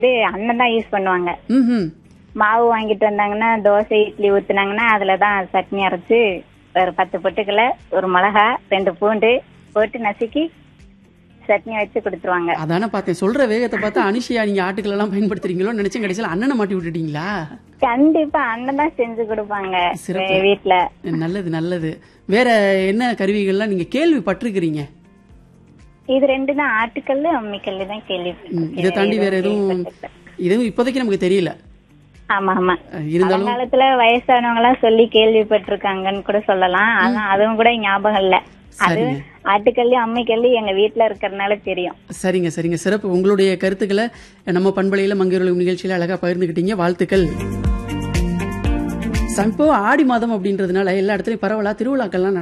இது அண்ணன் தான் யூஸ் பண்ணுவாங்க ம் மாவு வாங்கிட்டு வந்தாங்கன்னா தோசை இட்லி ஊத்துனாங்கன்னா அதுல தான் சட்னி அரைச்சு ஒரு பத்து பொட்டுக்கல ஒரு மிளகா ரெண்டு பூண்டு போட்டு நசுக்கி சட்னி வச்சு கொடுத்துருவாங்க அதானே பார்த்தேன் சொல்ற வேகத்தை பார்த்தா அனிஷியா நீங்க ஆட்டுக்கள் எல்லாம் பயன்படுத்துறீங்களோ நினைச்சேன் கடைசியில் அண்ணனை மாட்டி விட்டுட்டீங்களா கண்டிப்பா அண்ணன் தான் செஞ்சு கொடுப்பாங்க சிறப்பு. வீ- வீட்ல நல்லது நல்லது வேற என்ன கருவிகள்லாம் நீங்க கேள்விப்பட்டிருக்கிறீங்க இது ரெண்டு தான் ஆட்டுக்கல்லு அம்மிக்கல்லு தான் கேள்வி ம், இதை தாண்டி வேற எதுவும் இதுவும் இப்போதைக்கு நமக்கு தெரியல ஆமா ஆமா அஹ், இருந்தாலும் காலத்துல வயசானவங்க எல்லாம் சொல்லி கேள்விப்பட்டிருக்காங்கன்னு கூட சொல்லலாம் ஆனா அதுவும் கூட ஞாபகம் இல்ல அது சரிங்க. ஆட்டுக்கல்லு அம்மிக்கல்லு எங்க வீட்ல இருக்கறனால தெரியும் சரிங்க சரிங்க சிறப்பு உங்களுடைய கருத்துக்களை நம்ம பண்பலையில மங்கையர்கள் நிகழ்ச்சியில அழகா பகிர்ந்துக்கிட்டீங்க வாழ்த்துக்கள் இப்போ ஆடி மாதம் அப்படின்றதுனால எல்லா இடத்துலயும் பரவலா திருவிழாக்கள்லாம்